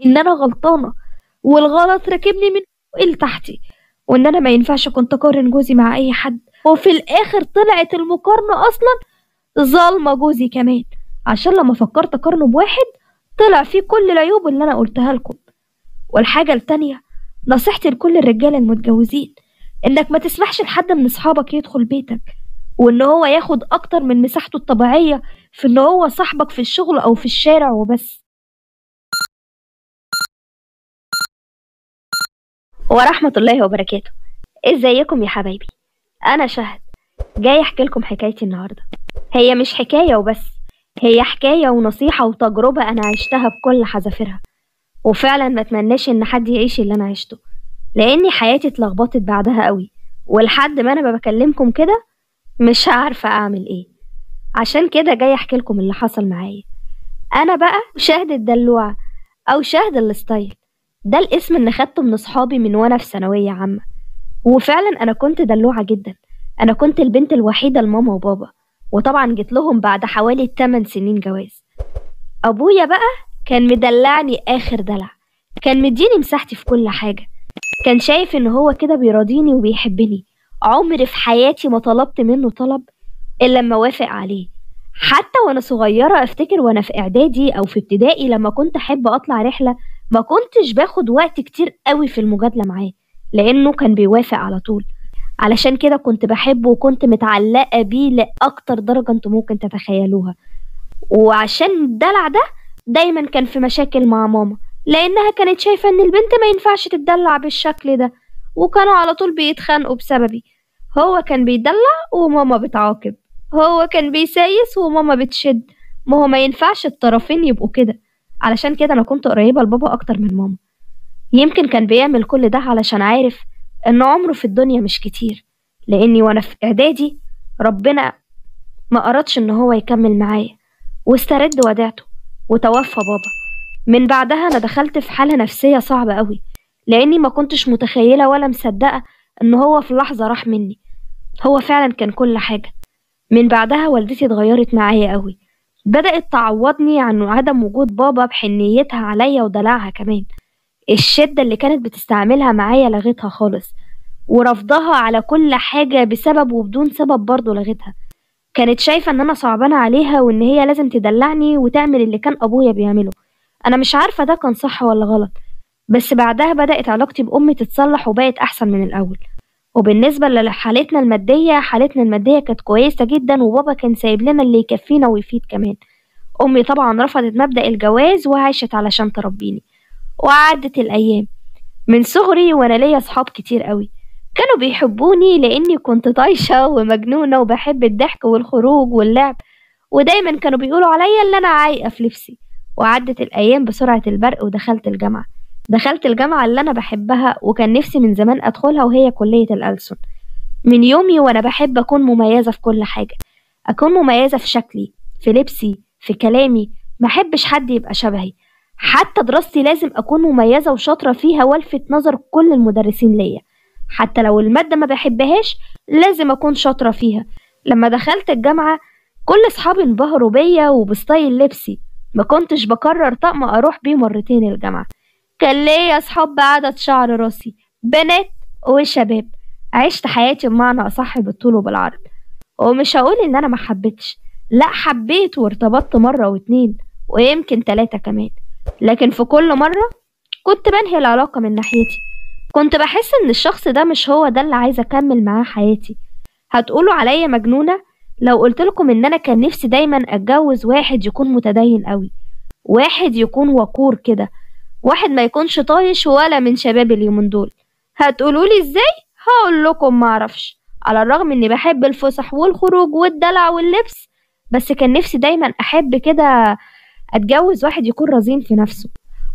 ان انا غلطانه والغلط راكبني من فوق لتحتي وان انا ما ينفعش كنت اقارن جوزي مع اي حد وفي الاخر طلعت المقارنه اصلا ظالمه جوزي كمان عشان لما فكرت اقارنه بواحد طلع فيه كل العيوب اللي انا قلتها لكم والحاجه التانية نصيحتي لكل الرجاله المتجوزين انك ما تسمحش لحد من اصحابك يدخل بيتك وان هو ياخد اكتر من مساحته الطبيعيه في ان هو صاحبك في الشغل او في الشارع وبس ورحمة الله وبركاته ازيكم يا حبايبي انا شهد جاي احكي لكم حكايتي النهاردة هي مش حكاية وبس هي حكاية ونصيحة وتجربة انا عشتها بكل حذافيرها وفعلا ما اتمناش ان حد يعيش اللي انا عشته لاني حياتي اتلخبطت بعدها قوي ولحد ما انا بكلمكم كده مش عارفة اعمل ايه عشان كده جاي احكي لكم اللي حصل معايا انا بقى شهد الدلوعة او شهد الستايل ده الاسم اللي خدته من اصحابي من وانا في ثانوية عامة وفعلا انا كنت دلوعة جدا انا كنت البنت الوحيدة لماما وبابا وطبعا جيت لهم بعد حوالي 8 سنين جواز ابويا بقى كان مدلعني اخر دلع كان مديني مساحتي في كل حاجة كان شايف ان هو كده بيراضيني وبيحبني عمري في حياتي ما طلبت منه طلب الا لما وافق عليه حتى وانا صغيرة افتكر وانا في اعدادي او في ابتدائي لما كنت احب اطلع رحلة ما كنتش باخد وقت كتير قوي في المجادلة معاه لانه كان بيوافق على طول علشان كده كنت بحبه وكنت متعلقة بيه لأكتر درجة انتوا ممكن تتخيلوها وعشان الدلع ده دايما كان في مشاكل مع ماما لأنها كانت شايفة إن البنت ما ينفعش تتدلع بالشكل ده وكانوا على طول بيتخانقوا بسببي هو كان بيدلع وماما بتعاقب هو كان بيسايس وماما بتشد ما هو ما ينفعش الطرفين يبقوا كده علشان كده أنا كنت قريبة لبابا أكتر من ماما يمكن كان بيعمل كل ده علشان عارف إن عمره في الدنيا مش كتير لأني وأنا في إعدادي ربنا ما أردش إن هو يكمل معايا واسترد وديعته وتوفى بابا من بعدها أنا دخلت في حالة نفسية صعبة قوي لأني ما كنتش متخيلة ولا مصدقة إن هو في لحظة راح مني هو فعلا كان كل حاجة من بعدها والدتي اتغيرت معايا قوي بدأت تعوضني عن عدم وجود بابا بحنيتها عليا ودلعها كمان الشدة اللي كانت بتستعملها معايا لغيتها خالص ورفضها على كل حاجة بسبب وبدون سبب برضه لغيتها كانت شايفة ان انا صعبانة عليها وان هي لازم تدلعني وتعمل اللي كان ابويا بيعمله انا مش عارفة ده كان صح ولا غلط بس بعدها بدأت علاقتي بأمي تتصلح وبقت أحسن من الأول وبالنسبة لحالتنا المادية حالتنا المادية كانت كويسة جدا وبابا كان سايب لنا اللي يكفينا ويفيد كمان أمي طبعا رفضت مبدأ الجواز وعاشت علشان تربيني وعدت الأيام من صغري وأنا ليا صحاب كتير قوي كانوا بيحبوني لأني كنت طايشة ومجنونة وبحب الضحك والخروج واللعب ودايما كانوا بيقولوا عليا اللي أنا عايقة في لبسي وعدت الأيام بسرعة البرق ودخلت الجامعة دخلت الجامعة اللي أنا بحبها وكان نفسي من زمان أدخلها وهي كلية الألسن من يومي وأنا بحب أكون مميزة في كل حاجة أكون مميزة في شكلي في لبسي في كلامي محبش حد يبقى شبهي حتى دراستي لازم أكون مميزة وشاطرة فيها والفت نظر كل المدرسين ليا حتى لو المادة ما بحبهاش لازم أكون شاطرة فيها لما دخلت الجامعة كل أصحابي انبهروا بيا وبستايل لبسي ما كنتش بكرر طقم أروح بيه مرتين الجامعة كان ليا أصحاب بعدد شعر راسي بنات وشباب عشت حياتي بمعنى أصح بالطول وبالعرض ومش هقول إن أنا ما حبيتش لأ حبيت وارتبطت مرة واتنين ويمكن تلاتة كمان لكن في كل مرة كنت بنهي العلاقة من ناحيتي كنت بحس إن الشخص ده مش هو ده اللي عايزة أكمل معاه حياتي هتقولوا عليا مجنونة لو قلتلكم إن أنا كان نفسي دايما أتجوز واحد يكون متدين قوي واحد يكون وقور كده واحد ما يكونش طايش ولا من شباب اليومين دول هتقولولي ازاي هقول لكم معرفش على الرغم اني بحب الفسح والخروج والدلع واللبس بس كان نفسي دايما احب كده اتجوز واحد يكون رزين في نفسه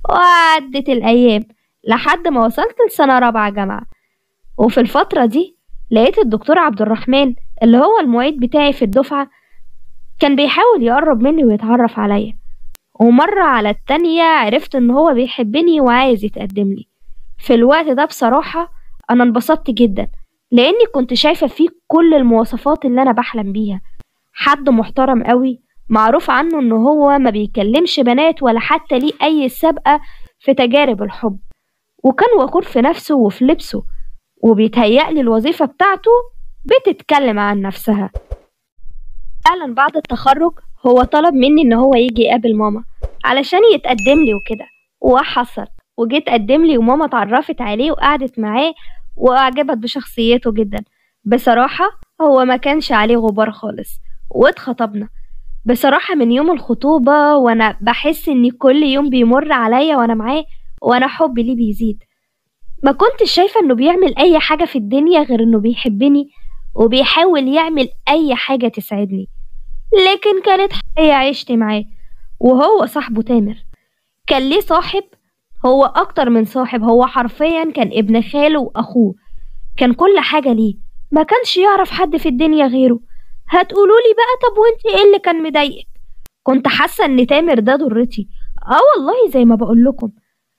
وعدت الايام لحد ما وصلت لسنة رابعة جامعة وفي الفترة دي لقيت الدكتور عبد الرحمن اللي هو المعيد بتاعي في الدفعة كان بيحاول يقرب مني ويتعرف عليا ومرة على التانية عرفت ان هو بيحبني وعايز يتقدم لي في الوقت ده بصراحة انا انبسطت جدا لاني كنت شايفة فيه كل المواصفات اللي انا بحلم بيها حد محترم قوي معروف عنه ان هو ما بيكلمش بنات ولا حتى ليه اي سابقة في تجارب الحب وكان وقور في نفسه وفي لبسه وبيتهيألي الوظيفة بتاعته بتتكلم عن نفسها فعلا بعد التخرج هو طلب مني ان هو يجي يقابل ماما علشان يتقدم لي وكده وحصل وجيت قدم لي وماما اتعرفت عليه وقعدت معاه واعجبت بشخصيته جدا بصراحة هو ما كانش عليه غبار خالص واتخطبنا بصراحة من يوم الخطوبة وانا بحس ان كل يوم بيمر عليا وانا معاه وانا حبي ليه بيزيد ما كنتش شايفة انه بيعمل اي حاجة في الدنيا غير انه بيحبني وبيحاول يعمل اي حاجة تسعدني لكن كانت حقيقة عشتي معاه وهو صاحبه تامر كان ليه صاحب هو اكتر من صاحب هو حرفيا كان ابن خاله واخوه كان كل حاجة ليه ما كانش يعرف حد في الدنيا غيره هتقولولي بقى طب وانت ايه اللي كان مضايقك كنت حاسة ان تامر ده ضرتي اه والله زي ما بقول لكم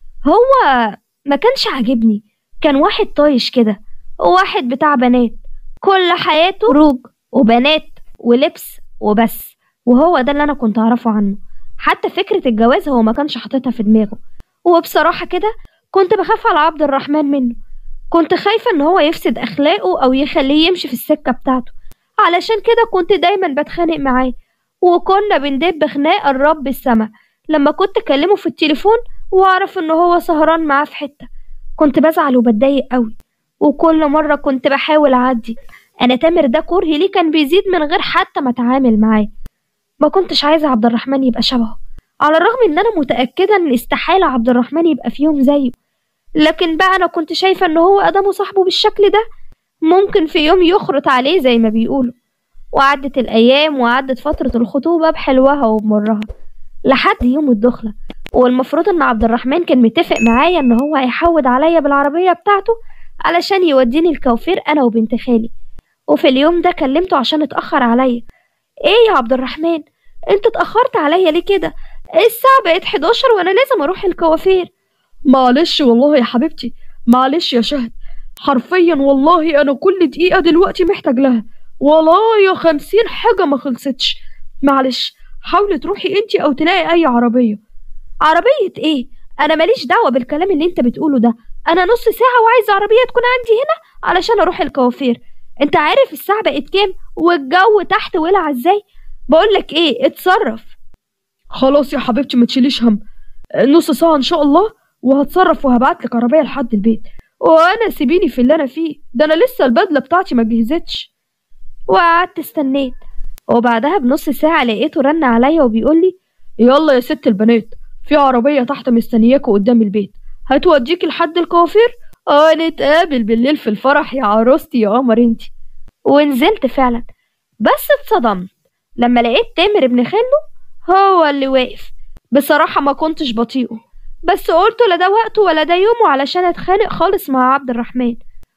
هو ما كانش عاجبني كان واحد طايش كده واحد بتاع بنات كل حياته خروج وبنات ولبس وبس وهو ده اللي انا كنت اعرفه عنه حتى فكرة الجواز هو ما كانش حاططها في دماغه وبصراحة كده كنت بخاف على عبد الرحمن منه كنت خايفة ان هو يفسد اخلاقه او يخليه يمشي في السكة بتاعته علشان كده كنت دايما بتخانق معاه وكنا بندب خناق الرب السما لما كنت اكلمه في التليفون واعرف ان هو سهران معاه في حتة كنت بزعل وبتضايق قوي وكل مرة كنت بحاول اعدي انا تامر ده كرهي ليه كان بيزيد من غير حتى ما اتعامل معاه ما كنتش عايزة عبد الرحمن يبقى شبهه على الرغم ان انا متأكدة ان استحالة عبد الرحمن يبقى في يوم زيه لكن بقى انا كنت شايفة ان هو ادم صاحبه بالشكل ده ممكن في يوم يخرط عليه زي ما بيقولوا وعدت الايام وعدت فترة الخطوبة بحلوها وبمرها لحد يوم الدخلة والمفروض ان عبد الرحمن كان متفق معايا ان هو هيحود عليا بالعربية بتاعته علشان يوديني الكوافير انا وبنت خالي وفي اليوم ده كلمته عشان اتأخر عليا ايه يا عبد الرحمن انت اتأخرت عليا ليه كده الساعة بقت 11 وانا لازم اروح الكوافير معلش والله يا حبيبتي معلش يا شهد حرفيا والله انا كل دقيقة دلوقتي محتاج لها والله يا خمسين حاجة ما خلصتش معلش حاولي تروحي انتي او تلاقي اي عربية عربية ايه انا ماليش دعوة بالكلام اللي انت بتقوله ده انا نص ساعة وعايزة عربية تكون عندي هنا علشان اروح الكوافير انت عارف الساعة بقت كام والجو تحت ولع ازاي بقولك ايه اتصرف خلاص يا حبيبتي ما تشيليش هم نص ساعة ان شاء الله وهتصرف وهبعتلك عربية لحد البيت وانا سيبيني في اللي انا فيه ده انا لسه البدلة بتاعتي ما جهزتش وقعدت استنيت وبعدها بنص ساعة لقيته رن عليا وبيقولي يلا يا ست البنات في عربية تحت مستنياكوا قدام البيت هتوديكي لحد الكوافير اه نتقابل بالليل في الفرح يا عروستي يا قمر انتي ونزلت فعلا بس اتصدمت لما لقيت تامر ابن خاله هو اللي واقف بصراحة ما كنتش بطيئه بس قلت لا ده وقته ولا ده يومه علشان اتخانق خالص مع عبد الرحمن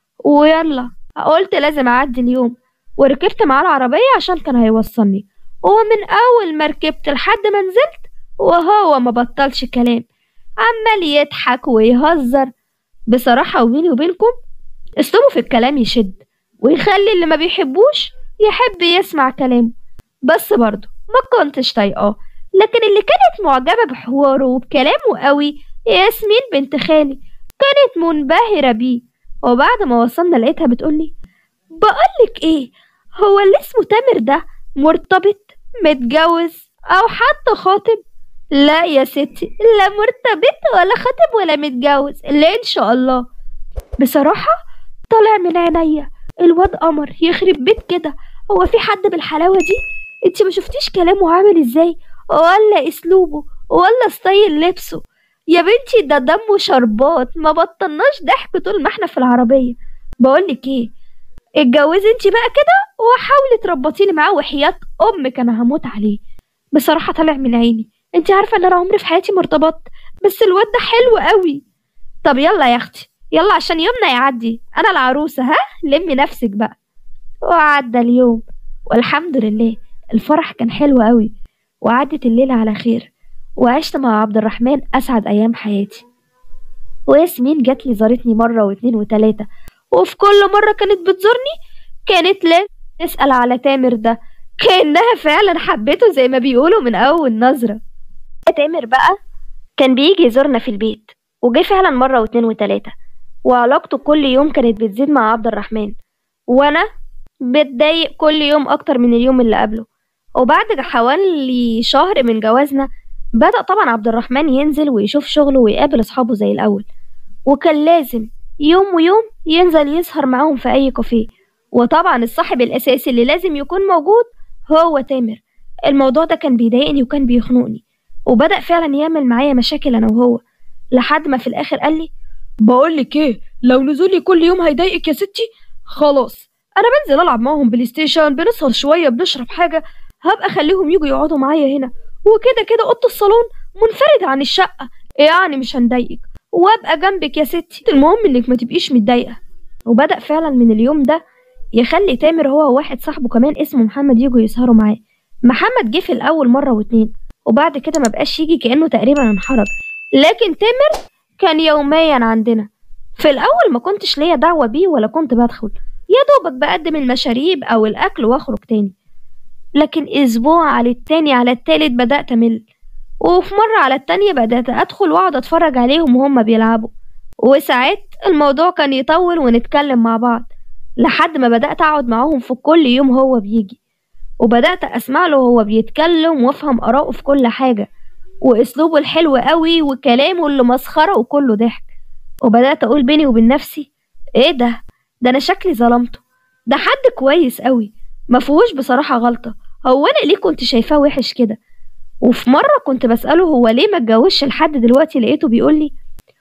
ويلا قلت لازم اعدي اليوم وركبت معاه العربية عشان كان هيوصلني ومن اول ما ركبت لحد ما نزلت وهو ما بطلش كلام عمال يضحك ويهزر بصراحة وبيني وبينكم اسلوبه في الكلام يشد ويخلي اللي ما بيحبوش يحب يسمع كلامه بس برضه ما كنتش طايقاه لكن اللي كانت معجبة بحواره وبكلامه قوي ياسمين بنت خالي كانت منبهرة بيه وبعد ما وصلنا لقيتها بتقولي بقولك ايه هو اللي اسمه تامر ده مرتبط متجوز او حتى خاطب لا يا ستي لا مرتبط ولا خاطب ولا متجوز لا ان شاء الله بصراحة طالع من عينيا الواد قمر يخرب بيت كده هو في حد بالحلاوة دي انت ما شفتيش كلامه عامل ازاي ولا اسلوبه ولا ستايل لبسه يا بنتي ده دمه شربات ما بطلناش ضحك طول ما احنا في العربية بقولك ايه اتجوزي انت بقى كده وحاولي تربطيني معاه وحياة امك انا هموت عليه بصراحة طالع من عيني انت عارفة ان انا عمري في حياتي ما ارتبطت بس الواد ده حلو قوي طب يلا يا اختي يلا عشان يومنا يعدي انا العروسة ها لمي نفسك بقى وعدى اليوم والحمد لله الفرح كان حلو قوي وعدت الليلة على خير وعشت مع عبد الرحمن أسعد أيام حياتي وياسمين جات لي زارتني مرة واتنين وتلاتة وفي كل مرة كانت بتزورني كانت لازم تسأل على تامر ده كأنها فعلا حبيته زي ما بيقولوا من أول نظرة تامر بقى كان بيجي يزورنا في البيت وجه فعلا مرة واتنين وتلاتة وعلاقته كل يوم كانت بتزيد مع عبد الرحمن وأنا بتضايق كل يوم أكتر من اليوم اللي قبله وبعد حوالي شهر من جوازنا بدأ طبعا عبد الرحمن ينزل ويشوف شغله ويقابل أصحابه زي الأول وكان لازم يوم ويوم ينزل يسهر معاهم في أي كافيه وطبعا الصاحب الأساسي اللي لازم يكون موجود هو تامر الموضوع ده كان بيضايقني وكان بيخنقني وبدأ فعلا يعمل معايا مشاكل أنا وهو لحد ما في الآخر قال لي بقولك ايه لو نزولي كل يوم هيضايقك يا ستي خلاص انا بنزل العب معاهم بلاي ستيشن بنسهر شويه بنشرب حاجه هبقى اخليهم يجوا يقعدوا معايا هنا وكده كده اوضه الصالون منفرده عن الشقه يعني مش هنضايقك وابقى جنبك يا ستي المهم انك ما تبقيش متضايقه وبدأ فعلا من اليوم ده يخلي تامر هو وواحد صاحبه كمان اسمه محمد يجوا يسهروا معاه محمد جه في الاول مره واتنين وبعد كده ما بقاش يجي كانه تقريبا انحرج لكن تامر كان يوميا عندنا في الاول ما كنتش ليا دعوه بيه ولا كنت بدخل يا دوبك بقدم المشاريب او الاكل واخرج تاني لكن اسبوع على التاني على التالت بدات امل وفي مره على التانية بدات ادخل واقعد اتفرج عليهم وهم بيلعبوا وساعات الموضوع كان يطول ونتكلم مع بعض لحد ما بدات اقعد معاهم في كل يوم هو بيجي وبدات اسمع له وهو بيتكلم وافهم اراءه في كل حاجه واسلوبه الحلو قوي وكلامه اللي مسخره وكله ضحك وبدات اقول بيني وبين نفسي ايه ده ده انا شكلي ظلمته ده حد كويس قوي مفهوش بصراحه غلطه هو انا ليه كنت شايفاه وحش كده وفي مره كنت بساله هو ليه ما اتجوزش لحد دلوقتي لقيته بيقول لي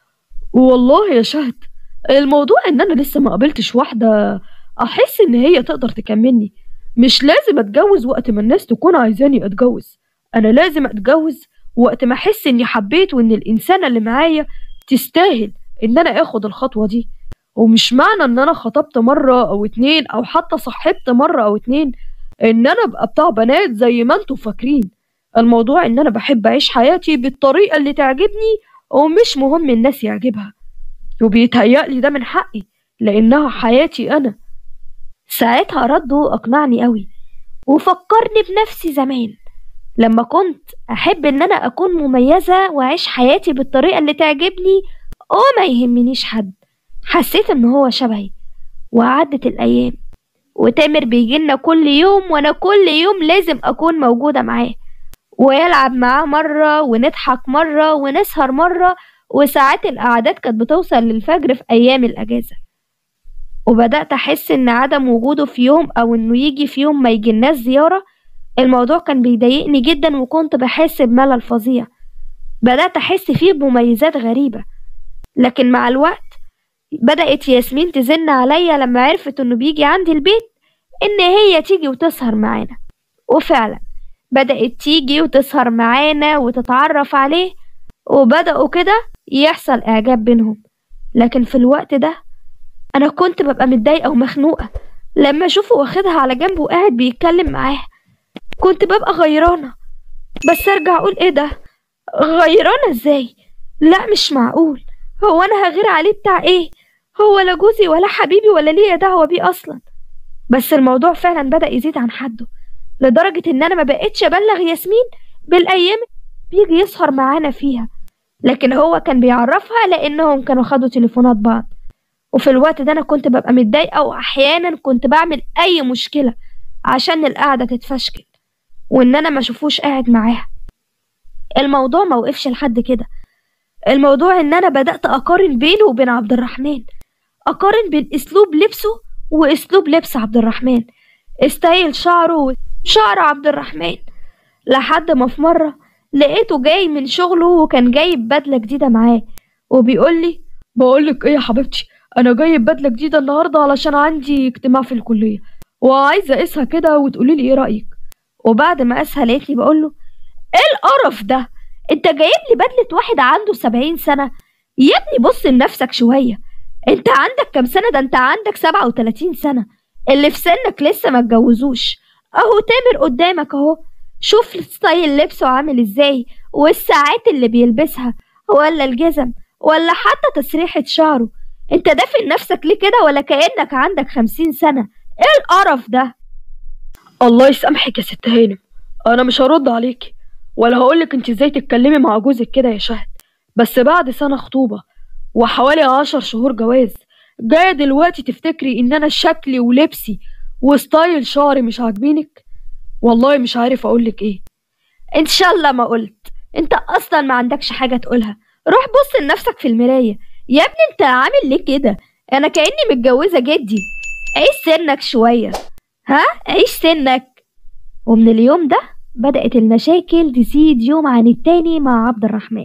والله يا شهد الموضوع ان انا لسه ما قابلتش واحده احس ان هي تقدر تكملني مش لازم اتجوز وقت ما الناس تكون عايزاني اتجوز انا لازم اتجوز وقت ما احس اني حبيت وان الانسانه اللي معايا تستاهل ان انا اخد الخطوه دي ومش معنى ان انا خطبت مره او اتنين او حتى صاحبت مره او اتنين ان انا ابقى بتاع بنات زي ما انتوا فاكرين الموضوع ان انا بحب اعيش حياتي بالطريقه اللي تعجبني ومش مهم الناس يعجبها وبيتهيألي ده من حقي لانها حياتي انا ساعتها رده اقنعني قوي وفكرني بنفسي زمان لما كنت احب ان انا اكون مميزه واعيش حياتي بالطريقه اللي تعجبني وما يهمنيش حد حسيت ان هو شبهي وعدت الايام وتامر بيجيلنا كل يوم وانا كل يوم لازم اكون موجوده معاه ويلعب معاه مره ونضحك مره ونسهر مره وساعات القعدات كانت بتوصل للفجر في ايام الاجازه وبدات احس ان عدم وجوده في يوم او انه يجي في يوم ما يجيلناش زياره الموضوع كان بيضايقني جدا وكنت بحس بملل فظيع بدأت أحس فيه بمميزات غريبة لكن مع الوقت بدأت ياسمين تزن عليا لما عرفت إنه بيجي عندي البيت إن هي تيجي وتسهر معانا وفعلا بدأت تيجي وتسهر معانا وتتعرف عليه وبدأوا كده يحصل إعجاب بينهم لكن في الوقت ده أنا كنت ببقى متضايقة ومخنوقة لما أشوفه واخدها على جنب وقاعد بيتكلم معاها كنت ببقى غيرانة بس ارجع اقول ايه ده غيرانة ازاي لا مش معقول هو انا هغير عليه بتاع ايه هو لا جوزي ولا حبيبي ولا ليا دعوة بيه اصلا بس الموضوع فعلا بدأ يزيد عن حده لدرجة ان انا ما بقتش ابلغ ياسمين بالايام بيجي يسهر معانا فيها لكن هو كان بيعرفها لانهم كانوا خدوا تليفونات بعض وفي الوقت ده انا كنت ببقى متضايقة واحيانا كنت بعمل اي مشكلة عشان القعدة تتفشكل وان انا ما اشوفوش قاعد معاها الموضوع ما وقفش لحد كده الموضوع ان انا بدأت اقارن بينه وبين عبد الرحمن اقارن بين اسلوب لبسه واسلوب لبس عبد الرحمن ستايل شعره وشعر عبد الرحمن لحد ما في مرة لقيته جاي من شغله وكان جايب بدلة جديدة معاه وبيقول لي بقولك ايه يا حبيبتي انا جايب بدله جديده النهارده علشان عندي اجتماع في الكليه وعايزه اقيسها كده وتقولي لي ايه رايك وبعد ما قاسها لقيت لي بقول له ايه القرف ده انت جايب لي بدلة واحد عنده سبعين سنة يا ابني بص لنفسك شوية انت عندك كام سنة ده انت عندك سبعة وتلاتين سنة اللي في سنك لسه ما اتجوزوش اهو تامر قدامك اهو شوف ستايل لبسه عامل ازاي والساعات اللي بيلبسها ولا الجزم ولا حتى تسريحة شعره انت دافن نفسك ليه كده ولا كأنك عندك خمسين سنة ايه القرف ده الله يسامحك يا ست هانم انا مش هرد عليكي ولا هقولك انت ازاي تتكلمي مع جوزك كده يا شهد بس بعد سنة خطوبة وحوالي عشر شهور جواز جاية دلوقتي تفتكري إن أنا شكلي ولبسي وستايل شعري مش عاجبينك والله مش عارف أقولك إيه ان شاء الله ما قلت انت اصلا ما عندكش حاجه تقولها روح بص لنفسك في المرايه يا ابني انت عامل ليه كده انا كاني متجوزه جدي عيش سنك شويه ها عيش سنك ومن اليوم ده بدات المشاكل تزيد يوم عن التاني مع عبد الرحمن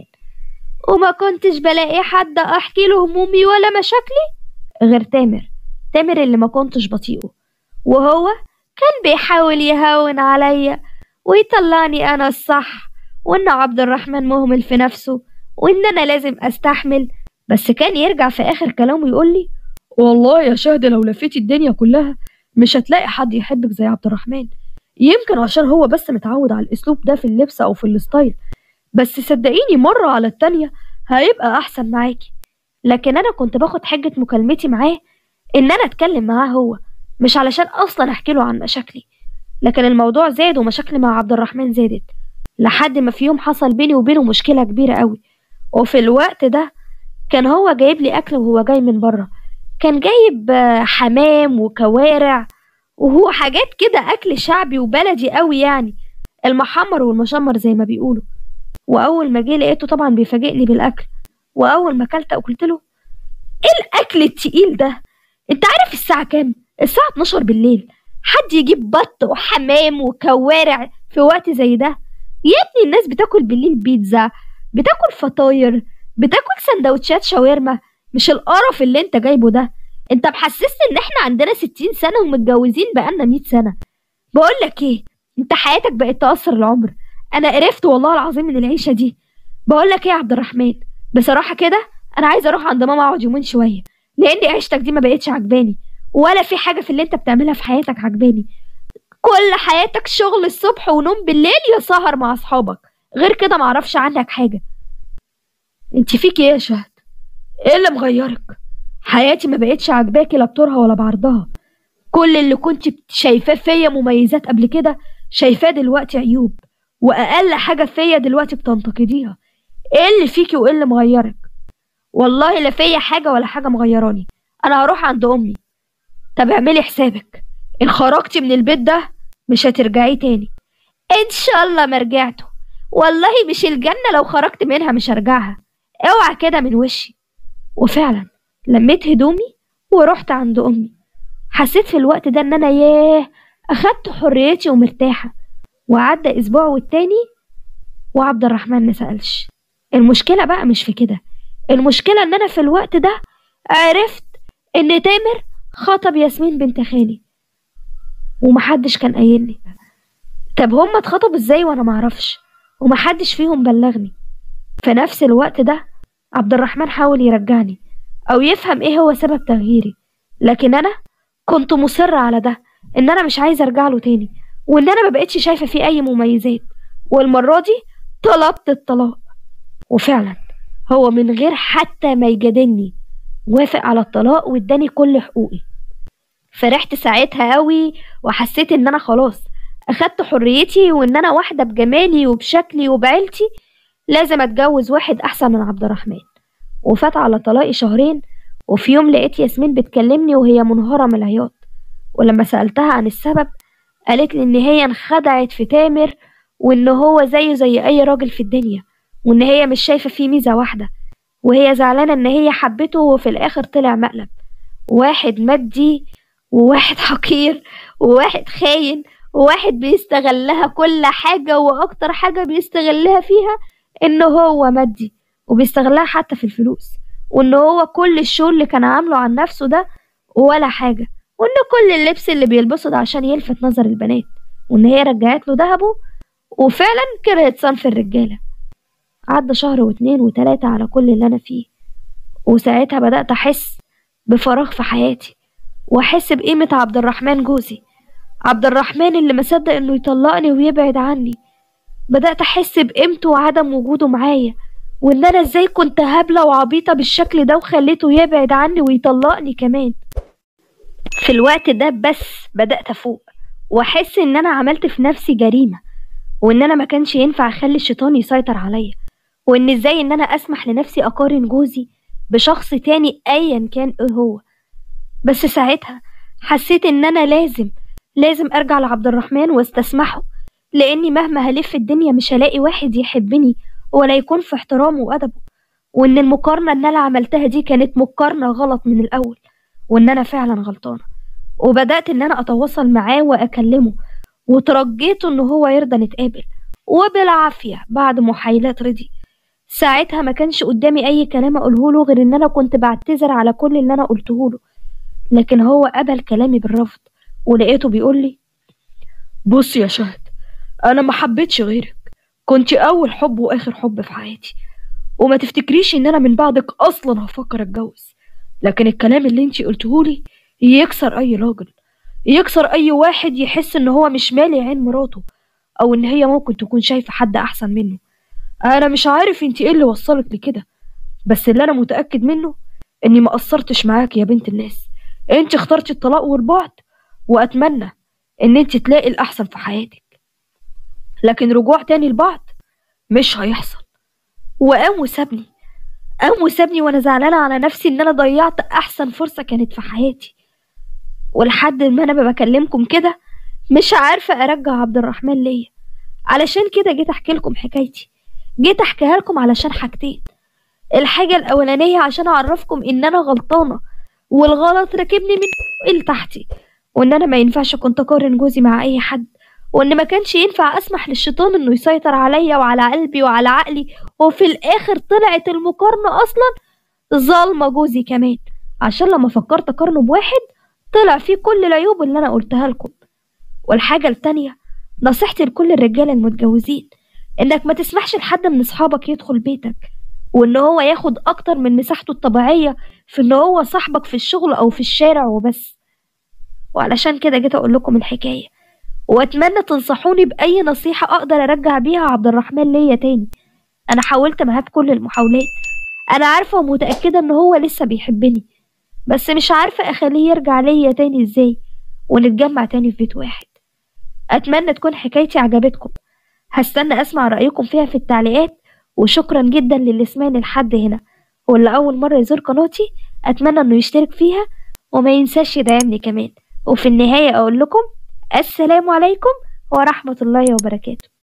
وما كنتش بلاقي حد احكي له همومي ولا مشاكلي غير تامر تامر اللي ما كنتش بطيئه وهو كان بيحاول يهون عليا ويطلعني انا الصح وان عبد الرحمن مهمل في نفسه وان انا لازم استحمل بس كان يرجع في اخر كلامه يقول لي والله يا شهد لو لفيتي الدنيا كلها مش هتلاقي حد يحبك زي عبد الرحمن يمكن عشان هو بس متعود على الاسلوب ده في اللبس او في الستايل بس صدقيني مرة على التانية هيبقى احسن معاكي لكن انا كنت باخد حجه مكالمتي معاه ان انا اتكلم معاه هو مش علشان اصلا احكي له عن مشاكلي لكن الموضوع زاد ومشاكلي مع عبد الرحمن زادت لحد ما في يوم حصل بيني وبينه مشكله كبيره قوي وفي الوقت ده كان هو جايب لي اكل وهو جاي من بره كان جايب آه، حمام وكوارع وهو حاجات كده اكل شعبي وبلدي قوي يعني المحمر والمشمر زي ما بيقولوا واول ما جه لقيته طبعا بيفاجئني بالاكل واول ما اكلت قلت له ايه الاكل التقيل ده انت عارف الساعه كام الساعه 12 بالليل حد يجيب بط وحمام وكوارع في وقت زي ده يا ابني الناس بتاكل بالليل بيتزا بتاكل فطاير بتاكل سندوتشات شاورما مش القرف اللي انت جايبه ده انت محسسني ان احنا عندنا 60 سنه ومتجوزين بقالنا 100 سنه بقول لك ايه انت حياتك بقت تأثر العمر انا قرفت والله العظيم من العيشه دي بقول لك ايه يا عبد الرحمن بصراحه كده انا عايزه اروح عند ماما اقعد يومين شويه لان عيشتك دي ما بقتش عجباني ولا في حاجه في اللي انت بتعملها في حياتك عجباني كل حياتك شغل الصبح ونوم بالليل يا سهر مع اصحابك غير كده معرفش عنك حاجه انت فيكي ايه يا شهد ايه اللي مغيرك حياتي ما بقتش عاجباكي لا بطورها ولا بعرضها كل اللي كنت بت- شايفاه فيا مميزات قبل كده شايفاه دلوقتي عيوب واقل حاجه فيا دلوقتي بتنتقديها ايه اللي فيكي وايه اللي مغيرك والله لا فيا حاجه ولا حاجه مغيراني انا هروح عند امي طب اعملي حسابك ان خرجتي من البيت ده مش هترجعي تاني ان شاء الله ما رجعته والله مش الجنه لو خرجت منها مش هرجعها اوعى كده من وشي وفعلا لميت هدومي ورحت عند امي حسيت في الوقت ده ان انا ياه اخدت حريتي ومرتاحه وعدى اسبوع والتاني وعبد الرحمن مسألش المشكله بقى مش في كده المشكله ان انا في الوقت ده عرفت ان تامر خطب ياسمين بنت خالي ومحدش كان قايلني طب هما اتخطبوا ازاي وانا معرفش ومحدش فيهم بلغني في نفس الوقت ده عبد الرحمن حاول يرجعني او يفهم ايه هو سبب تغييري لكن انا كنت مصرة على ده ان انا مش عايزة ارجع له تاني وان انا مبقتش شايفة فيه اي مميزات والمرة دي طلبت الطلاق وفعلا هو من غير حتى ما يجادلني وافق على الطلاق واداني كل حقوقي فرحت ساعتها قوي وحسيت ان انا خلاص اخدت حريتي وان انا واحدة بجمالي وبشكلي وبعيلتي لازم اتجوز واحد احسن من عبد الرحمن وفات على طلاقي شهرين وفي يوم لقيت ياسمين بتكلمني وهي منهارة من العياط ولما سألتها عن السبب قالت لي ان هي انخدعت في تامر وان هو زيه زي اي راجل في الدنيا وان هي مش شايفة فيه ميزة واحدة وهي زعلانة ان هي حبته وفي الاخر طلع مقلب واحد مادي وواحد حقير وواحد خاين وواحد بيستغلها كل حاجة واكتر حاجة بيستغلها فيها ان هو مادي وبيستغلها حتى في الفلوس وان هو كل الشغل اللي كان عامله عن نفسه ده ولا حاجة وان كل اللبس اللي بيلبسه ده عشان يلفت نظر البنات وان هي رجعت له دهبه وفعلا كرهت صنف الرجالة عدى شهر واتنين وتلاتة على كل اللي انا فيه وساعتها بدأت احس بفراغ في حياتي واحس بقيمة عبد الرحمن جوزي عبد الرحمن اللي مصدق انه يطلقني ويبعد عني بدأت أحس بقيمته وعدم وجوده معايا وإن أنا إزاي كنت هبلة وعبيطة بالشكل ده وخليته يبعد عني ويطلقني كمان في الوقت ده بس بدأت أفوق وأحس إن أنا عملت في نفسي جريمة وإن أنا ما كانش ينفع أخلي الشيطان يسيطر عليا وان ازاي ان انا اسمح لنفسي اقارن جوزي بشخص تاني ايا كان ايه هو بس ساعتها حسيت ان انا لازم لازم ارجع لعبد الرحمن واستسمحه لاني مهما هلف الدنيا مش هلاقي واحد يحبني ولا يكون في احترامه وادبه وان المقارنه اللي انا عملتها دي كانت مقارنه غلط من الاول وان انا فعلا غلطانه وبدات ان انا اتواصل معاه واكلمه وترجيته ان هو يرضى نتقابل وبالعافيه بعد محايلات رضي ساعتها ما كانش قدامي اي كلام اقوله له غير ان انا كنت بعتذر على كل اللي انا قلته له لكن هو قبل كلامي بالرفض ولقيته بيقول لي بص يا شهد انا ما حبيتش غيرك كنت اول حب واخر حب في حياتي وما تفتكريش ان انا من بعدك اصلا هفكر اتجوز لكن الكلام اللي انتي قلتهولي يكسر اي راجل يكسر اي واحد يحس ان هو مش مالي عين مراته او ان هي ممكن تكون شايفه حد احسن منه انا مش عارف انتي ايه اللي وصلك لكده بس اللي انا متاكد منه اني ما قصرتش معاك يا بنت الناس انت اخترتي الطلاق والبعد واتمنى ان انت تلاقي الاحسن في حياتك لكن رجوع تاني لبعض مش هيحصل وقام وسابني قام وسابني وانا زعلانه على نفسي ان انا ضيعت احسن فرصه كانت في حياتي ولحد ما انا بكلمكم كده مش عارفه ارجع عبد الرحمن ليا علشان كده جيت احكي لكم حكايتي جيت احكيها لكم علشان حاجتين الحاجه الاولانيه عشان اعرفكم ان انا غلطانه والغلط راكبني من فوق لتحتي وان انا ما ينفعش كنت اقارن جوزي مع اي حد وان ما كانش ينفع اسمح للشيطان انه يسيطر عليا وعلى قلبي وعلى عقلي وفي الاخر طلعت المقارنه اصلا ظالمه جوزي كمان عشان لما فكرت اقارنه بواحد طلع فيه كل العيوب اللي انا قلتها لكم والحاجه التانيه نصيحتي لكل الرجاله المتجوزين انك ما تسمحش لحد من اصحابك يدخل بيتك وان هو ياخد اكتر من مساحته الطبيعيه في ان هو صاحبك في الشغل او في الشارع وبس وعلشان كده جيت اقول لكم الحكايه واتمنى تنصحوني باي نصيحه اقدر ارجع بيها عبد الرحمن ليا تاني انا حاولت معاه بكل المحاولات انا عارفه ومتاكده ان هو لسه بيحبني بس مش عارفه اخليه يرجع ليا تاني ازاي ونتجمع تاني في بيت واحد اتمنى تكون حكايتي عجبتكم هستنى اسمع رايكم فيها في التعليقات وشكرا جدا للي سمعني لحد هنا واللي اول مره يزور قناتي اتمنى انه يشترك فيها وما ينساش يدعمني كمان وفي النهايه اقول لكم السلام عليكم ورحمه الله وبركاته